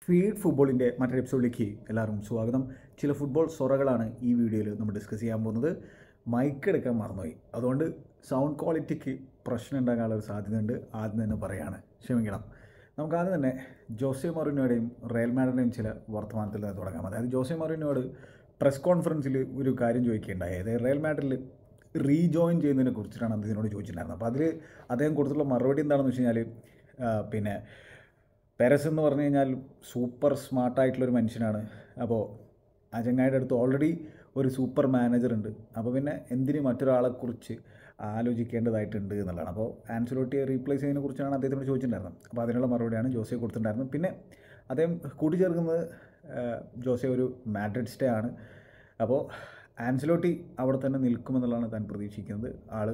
feed ഫുട്ബോളിൻ്റെ മറ്റൊരു എപ്പിസോഡിലേക്ക് എല്ലാവർക്കും സ്വാഗതം ചില ഫുട്ബോൾ സൊറകളാണ് ഈ വീഡിയോയിൽ നമ്മൾ ഡിസ്കസ് ചെയ്യാൻ പോകുന്നത് മൈക്ക് എടുക്കാൻ മറന്നുപോയി അതുകൊണ്ട് സൗണ്ട് ക്വാളിറ്റിക്ക് പ്രശ്നം ഉണ്ടാകാനുള്ള ഒരു സാധ്യതയുണ്ട് ആദ്യം തന്നെ പറയാണ് ക്ഷമിക്കണം നമുക്ക് ആദ്യം തന്നെ ജോസെ മൊറിനോയുടെയും റയൽ മാഡറിൻ്റെയും ചില വർത്തമാനത്തിൽ നിന്ന് തുടങ്ങാം അതായത് ജോസെ മൊറിനോട് പ്രസ് കോൺഫറൻസിൽ ഒരു കാര്യം ചോദിക്കുകയുണ്ടായി അതായത് റയൽ മാഡറിൽ റീജോയിൻ ചെയ്യുന്നതിനെ കുറിച്ചിട്ടാണ് അദ്ദേഹത്തിനോട് ചോദിച്ചിട്ടുണ്ടായിരുന്നത് അപ്പോൾ അതിൽ അദ്ദേഹം കൊടുത്തിട്ടുള്ള മറുപടി എന്താണെന്ന് വെച്ച് കഴിഞ്ഞാൽ ആ, പിന്നെ പെരസ് എന്ന് പറഞ്ഞു കഴിഞ്ഞാൽ സൂപ്പർ സ്മാർട്ടായിട്ടുള്ളൊരു മനുഷ്യനാണ് അപ്പോൾ ആ ചങ്ങായിയുടെ അടുത്ത് ഓൾറെഡി ഒരു സൂപ്പർ മാനേജർ ഉണ്ട് അപ്പോൾ പിന്നെ എന്തിന് മറ്റൊരാളെക്കുറിച്ച് ആലോചിക്കേണ്ടതായിട്ടുണ്ട് എന്നുള്ളതാണ് അപ്പോൾ ആൻസലോട്ടിയെ റീപ്ലേസ് ചെയ്യുന്നതിനെ കുറിച്ചാണ് അദ്ദേഹത്തിനോട് ചോദിച്ചിട്ടുണ്ടായിരുന്നത് അപ്പോൾ അതിനുള്ള മറുപടിയാണ് ജോസെ കൊടുത്തിട്ടുണ്ടായിരുന്നത് പിന്നെ അദ്ദേഹം കൂട്ടിച്ചേർക്കുന്നത് ആ, ജോസെ ഒരു മാഡ്രിഡ് സ്റ്റേ ആണ് അപ്പോൾ ആൻസലോട്ടി അവിടെ തന്നെ നിൽക്കുമെന്നുള്ളതാണ് താൻ പ്രതീക്ഷിക്കുന്നത് ആൾ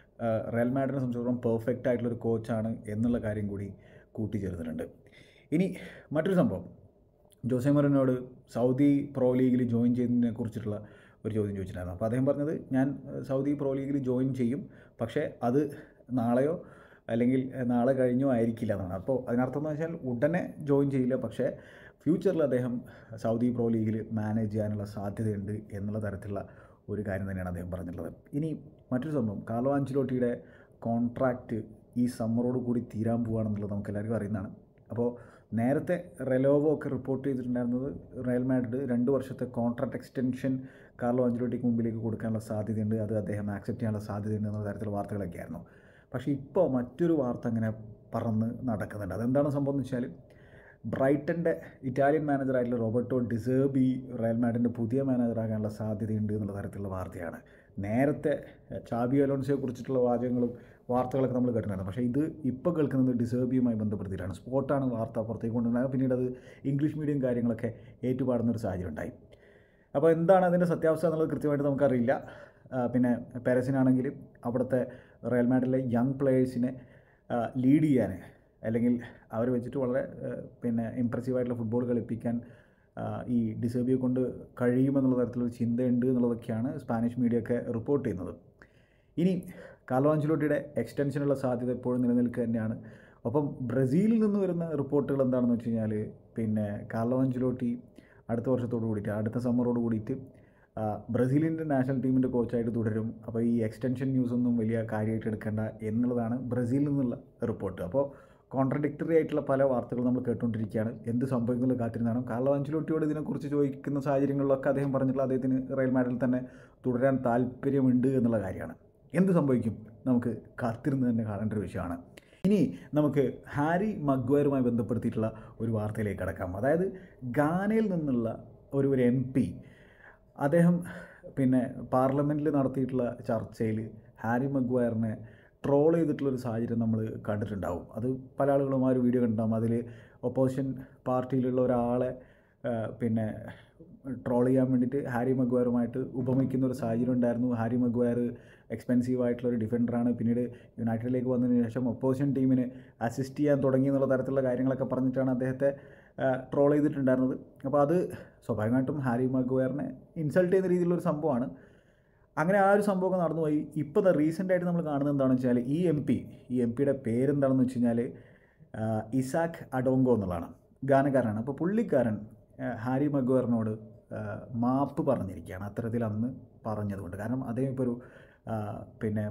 റയൽ മാഡ്രിനെ സംബന്ധിച്ചിടത്തോളം പെർഫെക്റ്റ് ആയിട്ടുള്ളൊരു കോച്ചാണ് എന്നുള്ള കാര്യം കൂടി കൂട്ടിച്ചേർത്തിട്ടുണ്ട് ഇനി മറ്റൊരു സംഭവം ജോസെ മറിനോട് സൗദി പ്രോ ലീഗിൽ ജോയിൻ ചെയ്യുന്നതിനെ കുറിച്ചിട്ടുള്ള ഒരു ചോദ്യം ചോദിച്ചിട്ടുണ്ടായിരുന്നു അപ്പോൾ അദ്ദേഹം പറഞ്ഞത് ഞാൻ ഏഹ്, സൗദി പ്രോ ലീഗിൽ ജോയിൻ ചെയ്യും പക്ഷേ അത് നാളെയോ അല്ലെങ്കിൽ ഏഹ്, നാളെ കഴിഞ്ഞോ ആയിരിക്കില്ല എന്നാണ് അപ്പോൾ അതിനർത്ഥം എന്ന് വെച്ചാൽ ഉടനെ ജോയിൻ ചെയ്യില്ല പക്ഷേ ഫ്യൂച്ചറിൽ അദ്ദേഹം സൗദി പ്രോ ലീഗിൽ മാനേജ് ചെയ്യാനുള്ള സാധ്യതയുണ്ട് എന്നുള്ള തരത്തിലുള്ള ഒരു കാര്യം തന്നെയാണ് അദ്ദേഹം പറഞ്ഞിട്ടുള്ളത് ഇനി മറ്റൊരു സംഭവം കാർലോ ആഞ്ചലോട്ടിയുടെ കോൺട്രാക്റ്റ് ഈ സമ്മറോട് കൂടി തീരാൻ പോവുകയാണെന്നുള്ളത് നമുക്ക് എല്ലാവർക്കും അറിയുന്നതാണ് അപ്പോൾ നേരത്തെ റെലോവോ ഒക്കെ റിപ്പോർട്ട് ചെയ്തിട്ടുണ്ടായിരുന്നത് റയൽ മാഡ്രിഡ് രണ്ട് വർഷത്തെ കോൺട്രാക്ട് എക്സ്റ്റൻഷൻ കാർലോ അഞ്ചലോട്ടിക്ക് മുമ്പിലേക്ക് കൊടുക്കാനുള്ള സാധ്യതയുണ്ട് അത് അദ്ദേഹം ആക്സെപ്റ്റ് ചെയ്യാനുള്ള സാധ്യതയുണ്ട് എന്നുള്ള തരത്തിലുള്ള വാർത്തകളൊക്കെ ആയിരുന്നു പക്ഷേ ഇപ്പോൾ മറ്റൊരു വാർത്ത അങ്ങനെ പറന്ന് നടക്കുന്നുണ്ട് അതെന്താണ് സംഭവം എന്ന് വെച്ചാൽ ബ്രൈറ്റൻ്റെ ഇറ്റാലിയൻ മാനേജറായിട്ടുള്ള റോബർട്ടോ ഡിസേബി റയൽ മാഡിൻ്റെ പുതിയ മാനേജറാകാനുള്ള സാധ്യതയുണ്ട് എന്നുള്ള തരത്തിലുള്ള വാർത്തയാണ് നേരത്തെ ചാബി അലോൺസയെ കുറിച്ചിട്ടുള്ള വാചകങ്ങളും വാർത്തകളൊക്കെ നമ്മൾ കേട്ടിട്ടുണ്ടായിരുന്നു പക്ഷേ ഇത് ഇപ്പോൾ കേൾക്കുന്നത് ഡിസേബിയുമായി ബന്ധപ്പെടുത്തിയിട്ടാണ് സ്പോട്ടാണ് വാർത്ത പുറത്തേക്ക് കൊണ്ടുവരുന്നത് പിന്നീട് അത് ഇംഗ്ലീഷ് മീഡിയം കാര്യങ്ങളൊക്കെ ഏറ്റുപാടുന്ന ഒരു സാഹചര്യം ഉണ്ടായി അപ്പോൾ എന്താണ് അതിൻ്റെ സത്യാവസ്ഥ എന്നുള്ളത് കൃത്യമായിട്ട് നമുക്കറിയില്ല ആ, പിന്നെ പാരസിനാണെങ്കിൽ അവിടുത്തെ റയൽ മാഡ്രിലെ യങ് പ്ലേയേഴ്സിനെ ലീഡ് ചെയ്യാൻ അല്ലെങ്കിൽ അവർ വെച്ചിട്ട് വളരെ ആ, പിന്നെ ഇമ്പ്രസീവായിട്ടുള്ള ഫുട്ബോൾ കളിപ്പിക്കാൻ ആ, ഈ ഡിസേബിയെ കൊണ്ട് കഴിയുമെന്നുള്ള തരത്തിലൊരു ചിന്തയുണ്ട് എന്നുള്ളതൊക്കെയാണ് സ്പാനിഷ് മീഡിയ ഒക്കെ റിപ്പോർട്ട് ചെയ്യുന്നത് ഇനി കാർലോ ആഞ്ചലോട്ടിയുടെ എക്സ്റ്റൻഷനുള്ള സാധ്യത എപ്പോഴും നിലനിൽക്കുക തന്നെയാണ് ഒപ്പം ബ്രസീലിൽ നിന്ന് വരുന്ന റിപ്പോർട്ടുകൾ എന്താണെന്ന് വെച്ച് കഴിഞ്ഞാൽ പിന്നെ കാർലോ ആഞ്ചലോട്ടി അടുത്ത വർഷത്തോട് കൂടിയിട്ട് അടുത്ത സമ്മറോട് കൂടിയിട്ട് ആ, ബ്രസീലിൻ്റെ നാഷണൽ ടീമിൻ്റെ കോച്ചായിട്ട് തുടരും അപ്പോൾ ഈ എക്സ്റ്റൻഷൻ ന്യൂസ് ഒന്നും വലിയ കാര്യമായിട്ട് എടുക്കേണ്ട എന്നുള്ളതാണ് ബ്രസീലിൽ നിന്നുള്ള റിപ്പോർട്ട് അപ്പോൾ കോൺട്രഡിക്ടറി ആയിട്ടുള്ള പല വാർത്തകൾ നമ്മൾ കേട്ടുകൊണ്ടിരിക്കുകയാണ് എന്ത് സംഭവിക്കുന്നത് കാത്തിരുന്നാണ് കാർലോ അഞ്ചലോട്ടിയോട് ഇതിനെക്കുറിച്ച് ചോദിക്കുന്ന സാഹചര്യങ്ങളിലൊക്കെ അദ്ദേഹം പറഞ്ഞിട്ടുള്ള അദ്ദേഹത്തിന് റയൽ മാഡ്രിഡിൽ തന്നെ തുടരാൻ താല്പര്യമുണ്ട് എന്നുള്ള കാര്യമാണ് എന്ത് സംഭവിക്കും നമുക്ക് കാത്തിരുന്ന് തന്നെ കാണേണ്ട ഒരു വിഷയമാണ് ഇനി നമുക്ക് ഹാരി മഗ്വയറുമായി ബന്ധപ്പെടുത്തിയിട്ടുള്ള ഒരു വാർത്തയിലേക്ക് കടക്കാം അതായത് ഗാനയിൽ നിന്നുള്ള ഒരു ഒരു എം പി അദ്ദേഹം പിന്നെ പാർലമെൻറ്റിൽ നടത്തിയിട്ടുള്ള ചർച്ചയിൽ ഹാരി മഗ്വയറിനെ ട്രോൾ ചെയ്തിട്ടുള്ളൊരു സാഹചര്യം നമ്മൾ കണ്ടിട്ടുണ്ടാവും അത് പല ആളുകളും ആ ഒരു വീഡിയോ കണ്ടിട്ടുണ്ടാവും അതിൽ ഒപ്പോസിഷൻ പാർട്ടിയിലുള്ള ഒരാളെ ആ, പിന്നെ ട്രോൾ ചെയ്യാൻ വേണ്ടിയിട്ട് ഹാരി മഗ്വയറുമായിട്ട് ഉപമിക്കുന്ന ഒരു സാഹചര്യം ഉണ്ടായിരുന്നു ഹാരി മഗ്വയർ എക്സ്പെൻസീവ് ആയിട്ടുള്ള ഒരു ഡിഫൻഡറാണ് പിന്നീട് യുണൈറ്റഡിലേക്ക് വന്നതിന് ശേഷം ഒപ്പോസിഷൻ ടീമിന് അസിസ്റ്റ് ചെയ്യാൻ തുടങ്ങി എന്നുള്ള തരത്തിലുള്ള കാര്യങ്ങളൊക്കെ പറഞ്ഞിട്ടാണ് അദ്ദേഹത്തെ ട്രോൾ ചെയ്തിട്ടുണ്ടായിരുന്നത് അപ്പോൾ അത് സ്വാഭാവികമായിട്ടും ഹാരി മഗ്വയറിനെ ഇൻസൾട്ട് ചെയ്യുന്ന രീതിയിലുള്ളൊരു സംഭവമാണ് അങ്ങനെ ആ ഒരു സംഭവമൊക്കെ നടന്നുപോയി ഇപ്പോൾ റീസെൻ്റ് ആയിട്ട് നമ്മൾ കാണുന്നത് എന്താണെന്ന് വെച്ചാൽ ഈ എം പി ഈ എം പിയുടെ പേരെന്താണെന്ന് വെച്ച് കഴിഞ്ഞാൽ ആ, ഇസാക്ക് അഡോങ്കോ എന്നുള്ളതാണ് ഗാനക്കാരനാണ് അപ്പോൾ പുള്ളിക്കാരൻ ആ, ഹാരി മഗ്വയറിനോട് ആ, മാപ്പ് പറഞ്ഞിരിക്കുകയാണ് അത്തരത്തിൽ അന്ന് പറഞ്ഞതുകൊണ്ട് കാരണം അദ്ദേഹം ഇപ്പോൾ ഒരു ആ, പിന്നെ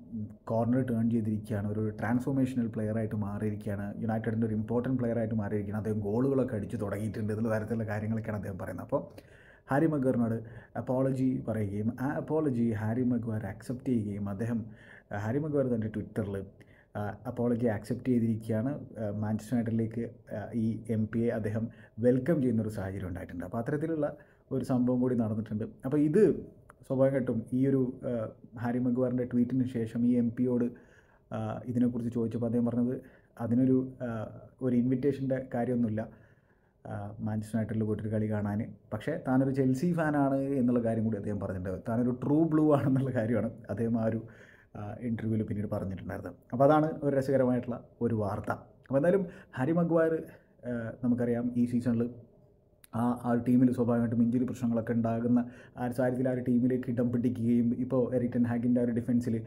കോർണർ ടേൺ ചെയ്തിരിക്കുകയാണ് ഒരു ട്രാൻസ്ഫോർമേഷണൽ പ്ലെയർ ആയിട്ട് മാറിയിരിക്കുകയാണ് യുണൈറ്റഡിൻ്റെ ഒരു ഇമ്പോർട്ടൻറ്റ് പ്ലെയർ ആയിട്ട് മാറിയിരിക്കുകയാണ് അദ്ദേഹം ഗോളുകളൊക്കെ അടിച്ച് തുടങ്ങിയിട്ടുണ്ട് എന്നുള്ള തരത്തിലുള്ള കാര്യങ്ങളൊക്കെയാണ് അദ്ദേഹം പറയുന്നത് അപ്പോൾ ഹാരി മഗ്വറിനോട് അപ്പോളജി പറയുകയും ആ അപ്പോളജി ഹാരി മഗ്വർ ആക്സെപ്റ്റ് ചെയ്യുകയും അദ്ദേഹം ആ, ഹാരി മഗ്വർ തൻ്റെ ട്വിറ്ററിൽ അപ്പോളജി ആക്സെപ്റ്റ് ചെയ്തിരിക്കുകയാണ് ആ, മാഞ്ചസ്റ്റർ യുണൈറ്റഡിലേക്ക് ആ, ഈ എം പിയെ അദ്ദേഹം വെൽക്കം ചെയ്യുന്ന ഒരു സാഹചര്യം ഉണ്ടായിട്ടുണ്ട് അപ്പോൾ അത്തരത്തിലുള്ള ഒരു സംഭവം കൂടി നടന്നിട്ടുണ്ട് അപ്പോൾ ഇത് സ്വാഭാവികമായിട്ടും ഈ ഒരു ആ, ഹാരി മഗ്വാറിൻ്റെ ട്വീറ്റിന് ശേഷം ഈ എം പിയോട് ഇതിനെക്കുറിച്ച് ചോദിച്ചപ്പോൾ അദ്ദേഹം പറഞ്ഞത് അതിനൊരു ആ, ഒരു ഇൻവിറ്റേഷൻ്റെ കാര്യമൊന്നുമില്ല ആ, മാഞ്ചസ്റ്റർ യുണൈറ്റഡിൽ പോയിട്ടൊരു കളി കാണാൻ പക്ഷേ താനൊരു ചെൽസി ഫാനാണ് എന്നുള്ള കാര്യം കൂടി അദ്ദേഹം പറഞ്ഞിട്ടുണ്ട് താനൊരു ട്രൂ ബ്ലൂ ആണെന്നുള്ള കാര്യമാണ് അദ്ദേഹം ആ ഒരു ഇൻ്റർവ്യൂവിൽ പിന്നീട് പറഞ്ഞിട്ടുണ്ടായിരുന്നത് അപ്പോൾ അതാണ് ഒരു രസകരമായിട്ടുള്ള ഒരു വാർത്ത അപ്പോൾ എന്തായാലും ഹാരി മഗ്വായർ ആ, നമുക്കറിയാം ഈ സീസണിൽ ആ ആ ടീമിൽ സ്വാഭാവികമായിട്ടും ഇഞ്ചുറി പ്രശ്നങ്ങളൊക്കെ ഉണ്ടാകുന്ന ആ ഒരു സാഹചര്യത്തിൽ ആ ഒരു ടീമിലേക്ക് ഇടം പിടിക്കുകയും ഇപ്പോൾ എറിക്ടൻ ഹാഗിൻ്റെ ആ ഒരു ഡിഫൻസിൽ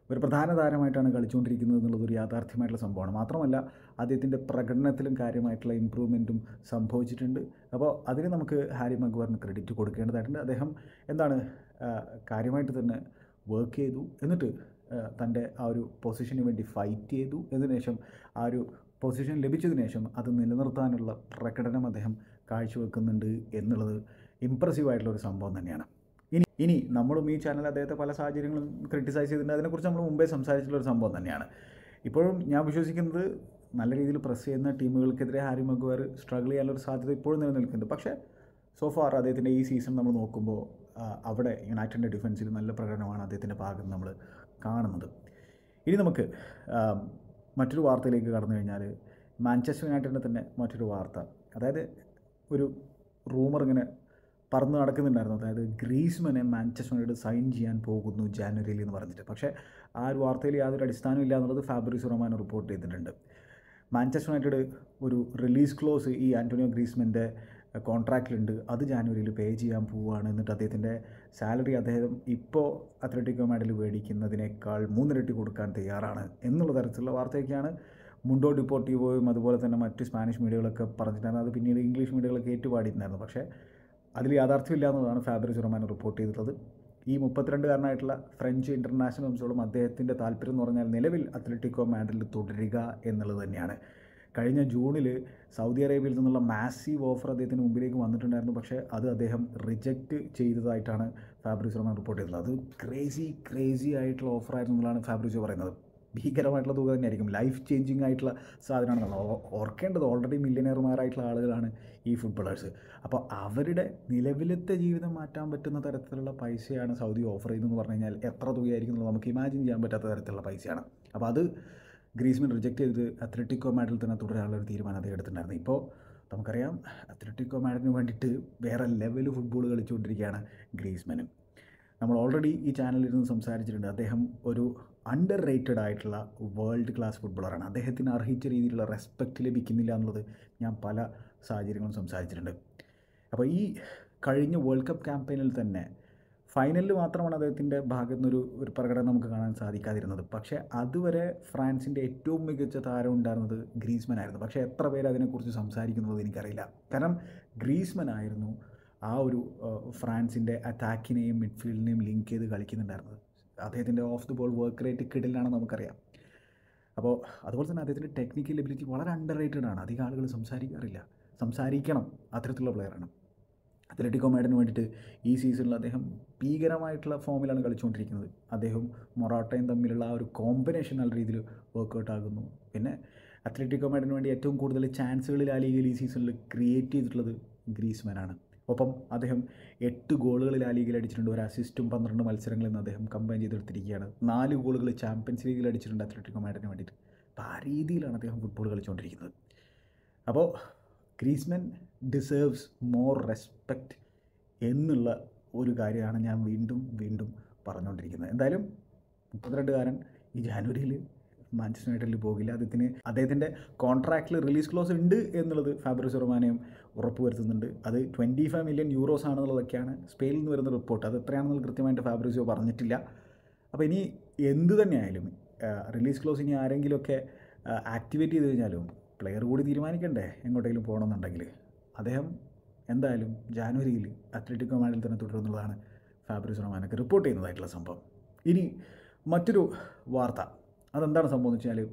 ഒരു പ്രധാന താരമായിട്ടാണ് കളിച്ചുകൊണ്ടിരിക്കുന്നത് എന്നുള്ളത് ഒരു യാഥാർത്ഥ്യമായിട്ടുള്ള സംഭവമാണ് മാത്രമല്ല അദ്ദേഹത്തിൻ്റെ പ്രകടനത്തിലും കാര്യമായിട്ടുള്ള ഇമ്പ്രൂവ്മെൻറ്റും സംഭവിച്ചിട്ടുണ്ട് അപ്പോൾ അതിന് നമുക്ക് ഹാരി മഗ്വാറിന് ക്രെഡിറ്റ് കൊടുക്കേണ്ടതായിട്ടുണ്ട് അദ്ദേഹം എന്താണ് ആ, കാര്യമായിട്ട് തന്നെ വർക്ക് ചെയ്തു എന്നിട്ട് ആ, തൻ്റെ ആ ഒരു പൊസിഷന് വേണ്ടി ഫൈറ്റ് ചെയ്തു എന്നതിന് ശേഷം ആ ഒരു പൊസിഷൻ ലഭിച്ചതിന് ശേഷം അത് നിലനിർത്താനുള്ള പ്രകടനം അദ്ദേഹം കാഴ്ചവെക്കുന്നുണ്ട് എന്നുള്ളത് ഇമ്പ്രസീവ് ആയിട്ടുള്ള ഒരു സംഭവം തന്നെയാണ് ഇനി ഇനി നമ്മളും ഈ ചാനൽ അദ്ദേഹത്തെ പല സാഹചര്യങ്ങളും ക്രിട്ടിസൈസ് ചെയ്തിട്ടുണ്ട് അതിനെക്കുറിച്ച് നമ്മൾ മുമ്പേ സംസാരിച്ചിട്ടുള്ള ഒരു സംഭവം തന്നെയാണ് ഇപ്പോഴും ഞാൻ വിശ്വസിക്കുന്നത് നല്ല രീതിയിൽ പ്രസ് ചെയ്യുന്ന ടീമുകൾക്കെതിരെ ഹാരി മഗ്വയർ സ്ട്രഗിൾ ചെയ്യാനുള്ള ഒരു സാധ്യത ഇപ്പോഴും നിലനിൽക്കുന്നുണ്ട് പക്ഷേ സോ ഫാർ അദ്ദേഹത്തിൻ്റെ ഈ സീസൺ നമ്മൾ നോക്കുമ്പോൾ ആ, അവിടെ യുണൈറ്റഡിൻ്റെ ഡിഫൻസിൽ നല്ല പ്രകടനമാണ് അദ്ദേഹത്തിൻ്റെ ഭാഗത്ത് നമ്മൾ കാണുന്നത് ഇനി നമുക്ക് ആ, മറ്റൊരു വാർത്തയിലേക്ക് കടന്നു കഴിഞ്ഞാൽ മാഞ്ചസ്റ്റർ യുണൈറ്റഡിൻ്റെ തന്നെ മറ്റൊരു വാർത്ത അതായത് ഒരു റൂമർ ഇങ്ങനെ പറന്ന് നടക്കുന്നുണ്ടായിരുന്നു അതായത് ഗ്രീസ്മനെ മാഞ്ചസ്റ്റർ യുണൈറ്റഡ് സൈൻ ചെയ്യാൻ പോകുന്നു ജാനുവരിയിൽ എന്ന് പറഞ്ഞിട്ട് പക്ഷേ ആ ഒരു വാർത്തയിൽ യാതൊരു അടിസ്ഥാനവും ഇല്ല എന്നുള്ളത് ഫാബ്രിസ് റൊമാനോ റിപ്പോർട്ട് ചെയ്തിട്ടുണ്ട് മാഞ്ചസ്റ്റർ യുണൈറ്റഡ് ഒരു റിലീസ് ക്ലോസ് ഈ ആൻ്റോണിയോ ഗ്രീസ്മൻ്റെ കോൺട്രാക്റ്റിലുണ്ട് അത് ജാനുവരിയിൽ പേ ചെയ്യാൻ പോവുകയാണ് എന്നിട്ട് അദ്ദേഹത്തിൻ്റെ സാലറി അദ്ദേഹം ഇപ്പോൾ അത്ലറ്റിക്കോ മാഡിൽ മേടിക്കുന്നതിനേക്കാൾ മൂന്നിരട്ടി കൊടുക്കാൻ തയ്യാറാണ് എന്നുള്ള തരത്തിലുള്ള വാർത്തയൊക്കെയാണ് മുണ്ടോ ഡിപ്പോർട്ടീവോയും അതുപോലെ തന്നെ മറ്റ് സ്പാനിഷ് മീഡിയകളൊക്കെ പറഞ്ഞിട്ടുണ്ടായിരുന്നു അത് പിന്നീട് ഇംഗ്ലീഷ് മീഡിയകളൊക്കെ ഏറ്റുപാടിയിട്ടുണ്ടായിരുന്നു പക്ഷേ അതിൽ യാഥാർത്ഥ്യമില്ല എന്നതാണ് ഫാബ്രിസ് റൊമാനോ റിപ്പോർട്ട് ചെയ്തിട്ടുള്ളത് ഈ മുപ്പത്തിരണ്ടുകാരനായിട്ടുള്ള ഫ്രഞ്ച് ഇൻ്റർനാഷണൽ സംബന്ധിച്ചോളം അദ്ദേഹത്തിൻ്റെ താല്പര്യം എന്ന് പറഞ്ഞാൽ നിലവിൽ അത്ലറ്റിക്കോ മാഡ്രിൽ തുടരുക എന്നുള്ളത് തന്നെയാണ് കഴിഞ്ഞ ജൂണിൽ സൗദി അറേബ്യയിൽ നിന്നുള്ള മാസീവ് ഓഫർ അദ്ദേഹത്തിന് മുമ്പിലേക്ക് വന്നിട്ടുണ്ടായിരുന്നു പക്ഷേ അത് അദ്ദേഹം റിജക്റ്റ് ചെയ്തതായിട്ടാണ് ഫാബ്രിസ് റൊമാൻ റിപ്പോർട്ട് ചെയ്തത് അത് ക്രേസി ക്രേസി ആയിട്ടുള്ള ഓഫറായിരുന്നു എന്നുള്ളതാണ് ഫാബ്രിസോ പറയുന്നത് ഭീകരമായിട്ടുള്ള തുക തന്നെയായിരിക്കും ലൈഫ് ചേഞ്ചിങ് ആയിട്ടുള്ള സാധനമാണെന്ന് ഓ- ഓർക്കേണ്ടത് ഓൾറെഡി മില്യനെയർമാരായിട്ടുള്ള ആളുകളാണ് ഈ ഫുട്ബോളേഴ്സ് അപ്പോൾ അവരുടെ നിലവിലത്തെ ജീവിതം മാറ്റാൻ പറ്റുന്ന തരത്തിലുള്ള പൈസയാണ് സൗദി ഓഫർ ചെയ്യുന്നതെന്ന് പറഞ്ഞു കഴിഞ്ഞാൽ എത്ര തുകയായിരിക്കും എന്നുള്ളത് നമുക്ക് ഇമാജിൻ ചെയ്യാൻ പറ്റാത്ത തരത്തിലുള്ള പൈസയാണ് അപ്പോൾ അത് ഗ്രീസ്മൻ റിജക്റ്റ് ചെയ്ത് അത്ലറ്റിക്കോ മാഡിൽ തന്നെ തുടരാനുള്ള ഒരു തീരുമാനം അദ്ദേഹം എടുത്തിട്ടുണ്ടായിരുന്നു ഇപ്പോൾ നമുക്കറിയാം അത്ലറ്റിക്കോ മാഡിന് വേണ്ടിയിട്ട് വേറെ ലെവൽ ഫുട്ബോൾ കളിച്ചുകൊണ്ടിരിക്കുകയാണ് ഗ്രീസ്മനും നമ്മൾ ഓൾറെഡി ഈ ചാനലിൽ ഇരുന്ന് സംസാരിച്ചിട്ടുണ്ട് അദ്ദേഹം ഒരു അണ്ടർ റേറ്റഡ് ആയിട്ടുള്ള വേൾഡ് ക്ലാസ് ഫുട്ബോളറാണ് അദ്ദേഹത്തിന് അർഹിച്ച രീതിയിലുള്ള റെസ്പെക്റ്റ് ലഭിക്കുന്നില്ല എന്നുള്ളത് ഞാൻ പല സാഹചര്യങ്ങളും സംസാരിച്ചിട്ടുണ്ട് അപ്പോൾ ഈ കഴിഞ്ഞ വേൾഡ് കപ്പ് ക്യാമ്പയിനിൽ തന്നെ ഫൈനലിൽ മാത്രമാണ് അദ്ദേഹത്തിൻ്റെ ഭാഗത്തു നിന്നൊരു ഒരു പ്രകടനം നമുക്ക് കാണാൻ സാധിക്കാതിരുന്നത് പക്ഷേ അതുവരെ ഫ്രാൻസിൻ്റെ ഏറ്റവും മികച്ച താരം ഉണ്ടായിരുന്നത് ഗ്രീസ്മൻ ആയിരുന്നു പക്ഷേ എത്ര പേര് അതിനെക്കുറിച്ച് സംസാരിക്കുന്നത് എനിക്കറിയില്ല കാരണം ഗ്രീസ്മൻ ആയിരുന്നു ആ ഒരു ഏഹ്, ഫ്രാൻസിൻ്റെ അറ്റാക്കിനെയും മിഡ്ഫീൽഡിനെയും ലിങ്ക് ചെയ്ത് കളിക്കുന്നുണ്ടായിരുന്നത് അദ്ദേഹത്തിൻ്റെ off the ball work rate കിടലാണെന്ന് നമുക്കറിയാം അപ്പോൾ അതുപോലെ തന്നെ അദ്ദേഹത്തിൻ്റെ ടെക്നിക്കൽ എബിലിറ്റി വളരെ അണ്ടർ റേറ്റഡ് ആണ് അധികം ആളുകൾ സംസാരിക്കാറില്ല സംസാരിക്കണം അത്തരത്തിലുള്ള പ്ലെയറാണ് അത്ലറ്റിക്കോ മാഡിന് വേണ്ടിയിട്ട് ഈ സീസണിൽ അദ്ദേഹം ഭീകരമായിട്ടുള്ള ഫോമിലാണ് കളിച്ചുകൊണ്ടിരിക്കുന്നത് അദ്ദേഹവും മൊറാട്ടയും തമ്മിലുള്ള ആ ഒരു കോമ്പിനേഷൻ നല്ല രീതിയിൽ വർക്കൗട്ട് ആകുന്നു പിന്നെ അത്ലറ്റിക്കോ മാഡിന് വേണ്ടി ഏറ്റവും കൂടുതൽ ചാൻസുകൾ ലാ ലീഗയിൽ ഈ സീസണിൽ ക്രിയേറ്റ് ചെയ്തിട്ടുള്ളത് ഗ്രീസ്മാനാണ് ഒപ്പം അദ്ദേഹം എട്ട് ഗോളുകൾ ലാ ലീഗിൽ അടിച്ചിട്ടുണ്ട് ഒരു അസിസ്റ്റും പന്ത്രണ്ട് മത്സരങ്ങളിൽ നിന്ന് അദ്ദേഹം കമ്പൈൻ ചെയ്തെടുത്തിരിക്കുകയാണ് നാല് ഗോളുകൾ ചാമ്പ്യൻസ് ലീഗിൽ അടിച്ചിട്ടുണ്ട് അത്ലറ്റിക്കോ മാഡിന് വേണ്ടിയിട്ട് അപ്പോൾ ആ രീതിയിലാണ് അദ്ദേഹം ഫുട്ബോൾ കളിച്ചുകൊണ്ടിരിക്കുന്നത് അപ്പോൾ ഗ്രീസ്മൻ ഡിസേർവ്സ് മോർ റെസ്പെക്റ്റ് എന്നുള്ള ഒരു കാര്യമാണ് ഞാൻ വീണ്ടും വീണ്ടും പറഞ്ഞുകൊണ്ടിരിക്കുന്നത് എന്തായാലും മുപ്പത്തിരണ്ടുകാരൻ ഈ ജാനുവരിയിൽ മാഞ്ചസ്റ്റർ യുണൈറ്റഡിൽ പോകില്ല അദ്ദേഹത്തിന് അദ്ദേഹത്തിൻ്റെ കോൺട്രാക്റ്റിൽ റിലീസ് ക്ലോസ് ഉണ്ട് എന്നുള്ളത് ഫാബ്രിസ് റൊമാനയും ഉറപ്പുവരുത്തുന്നുണ്ട് അത് ട്വൻറ്റി ഫൈവ് മില്യൺ യൂറോസ് ആണെന്നുള്ളതൊക്കെയാണ് സ്പെയിനിൽ നിന്ന് വരുന്ന റിപ്പോർട്ട് അത് എത്രയാണെന്നുള്ള കൃത്യമായിട്ട് ഫാബ്രിസിയോ പറഞ്ഞിട്ടില്ല അപ്പോൾ ഇനി എന്ത് തന്നെയായാലും റിലീസ് ക്ലോസ് ഇനി ആരെങ്കിലുമൊക്കെ ആക്ടിവേറ്റ് ചെയ്ത് കഴിഞ്ഞാലും പ്ലെയർ കൂടി തീരുമാനിക്കണ്ടേ എങ്ങോട്ടെങ്കിലും പോകണമെന്നുണ്ടെങ്കിൽ അദ്ദേഹം എന്തായാലും ജാനുവരിയിൽ അത്ലറ്റിക്കോ മാഡിൽ തന്നെ തുടരുമെന്നുള്ളതാണ് ഫാബ്രിസ് റൊമാനൊക്കെ റിപ്പോർട്ട് ചെയ്യുന്നതായിട്ടുള്ള സംഭവം ഇനി മറ്റൊരു വാർത്ത അതെന്താണ് സംഭവം എന്ന് വെച്ചാൽ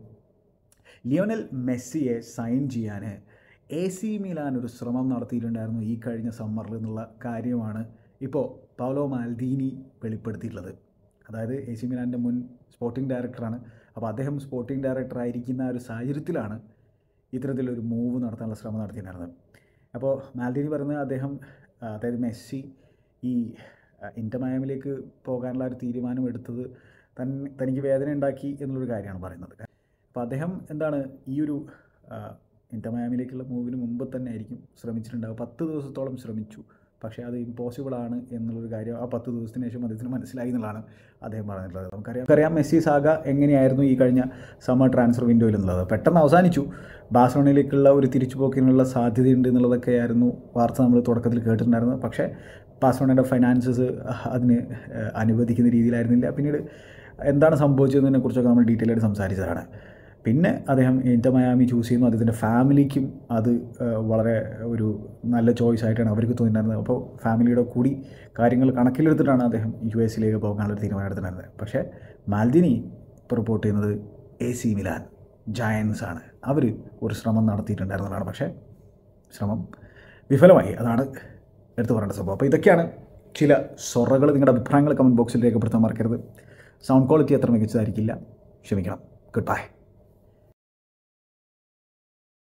ലിയോണൽ മെസ്സിയെ സൈൻ ചെയ്യാൻ എ സി മിലാൻ ഒരു ശ്രമം നടത്തിയിട്ടുണ്ടായിരുന്നു ഈ കഴിഞ്ഞ സമ്മറിൽ എന്നുള്ള കാര്യമാണ് ഇപ്പോൾ പൗലോ മാൽദീനി വെളിപ്പെടുത്തിയിട്ടുള്ളത് അതായത് എ സി മിലാൻ്റെ മുൻ സ്പോർട്ടിംഗ് ഡയറക്ടറാണ് അപ്പോൾ അദ്ദേഹം സ്പോർട്ടിംഗ് ഡയറക്ടർ ആയിരിക്കുന്ന ആ ഒരു സാഹചര്യത്തിലാണ് ഇത്തരത്തിലൊരു മൂവ് നടത്താനുള്ള ശ്രമം നടത്തിയിട്ടുണ്ടായിരുന്നത് അപ്പോൾ മാൽദീനി പറയുന്നത് അദ്ദേഹം ആ, അതായത് മെസ്സി ഈ ആ, ഇന്റർ മയാമിലേക്ക് പോകാനുള്ള ഒരു തീരുമാനം എടുത്തത് തൻ തനിക്ക് വേദന ഉണ്ടാക്കി എന്നുള്ളൊരു കാര്യമാണ് പറയുന്നത് അപ്പോൾ അദ്ദേഹം എന്താണ് ഈ ഒരു ആ, ഇന്റർ മയാമിലേക്കുള്ള മൂവിന് മുമ്പ് തന്നെ ആയിരിക്കും ശ്രമിച്ചിട്ടുണ്ടാവുക പത്ത് ദിവസത്തോളം ശ്രമിച്ചു പക്ഷേ അത് ഇമ്പോസിബിൾ ആണ് എന്നുള്ളൊരു കാര്യം ആ പത്ത് ദിവസത്തിന് ശേഷം അദ്ദേഹത്തിന് മനസ്സിലായി എന്നുള്ളതാണ് അദ്ദേഹം പറഞ്ഞിട്ടുള്ളത് നമുക്കറിയാം നമുക്കറിയാം മെസ്സി സാഗ എങ്ങനെയായിരുന്നു ഈ കഴിഞ്ഞ സമ്മർ ട്രാൻസ്ഫർ വിൻഡോയിൽ എന്നുള്ളത് പെട്ടെന്ന് അവസാനിച്ചു ബാഴ്സലോണയിലേക്കുള്ള ഒരു തിരിച്ചുപോക്കിനുള്ള സാധ്യതയുണ്ട് എന്നുള്ളതൊക്കെയായിരുന്നു വാർത്ത നമ്മൾ തുടക്കത്തിൽ കേട്ടിട്ടുണ്ടായിരുന്നത് പക്ഷേ ബാഴ്സലോണയുടെ ഫൈനാൻസസ് അതിന് ഏഹ്, അനുവദിക്കുന്ന രീതിയിലായിരുന്നില്ല പിന്നീട് എന്താണ് സംഭവിച്ചതിനെ കുറിച്ചൊക്കെ നമ്മൾ ഡീറ്റെയിൽ ആയിട്ട് സംസാരിച്ചതാണ് പിന്നെ അദ്ദേഹം ഇന്റർ മയാമി ചൂസ് ചെയ്യുന്നു അദ്ദേഹത്തിൻ്റെ ഫാമിലിക്കും അത് ആ, വളരെ ഒരു നല്ല ചോയ്സ് ആയിട്ടാണ് അവർക്ക് തോന്നിയിട്ടുണ്ടായിരുന്നത് അപ്പോൾ ഫാമിലിയുടെ കൂടി കാര്യങ്ങൾ കണക്കിലെടുത്തിട്ടാണ് അദ്ദേഹം യു എസിലേക്ക് പോകാനുള്ള ഒരു തീരുമാനം എടുത്തിട്ടുണ്ടായിരുന്നത് പക്ഷേ മാൽദിനി ഇപ്പോൾ റിപ്പോർട്ട് ചെയ്യുന്നത് എ സി മിലാൻ ജയൻസ് ആണ് അവർ ഒരു ശ്രമം നടത്തിയിട്ടുണ്ടായിരുന്നതാണ് പക്ഷേ ശ്രമം വിഫലമായി അതാണ് എടുത്തു പറയേണ്ട സംഭവം അപ്പോൾ ഇതൊക്കെയാണ് ചില സൊറകൾ നിങ്ങളുടെ അഭിപ്രായങ്ങൾ കമൻറ്റ് ബോക്സിൽ രേഖപ്പെടുത്താൻ മറക്കരുത് സൗണ്ട് ക്വാളിറ്റി അത്ര മികച്ചതായിരിക്കില്ല ക്ഷമിക്കണം ഗുഡ് ബൈ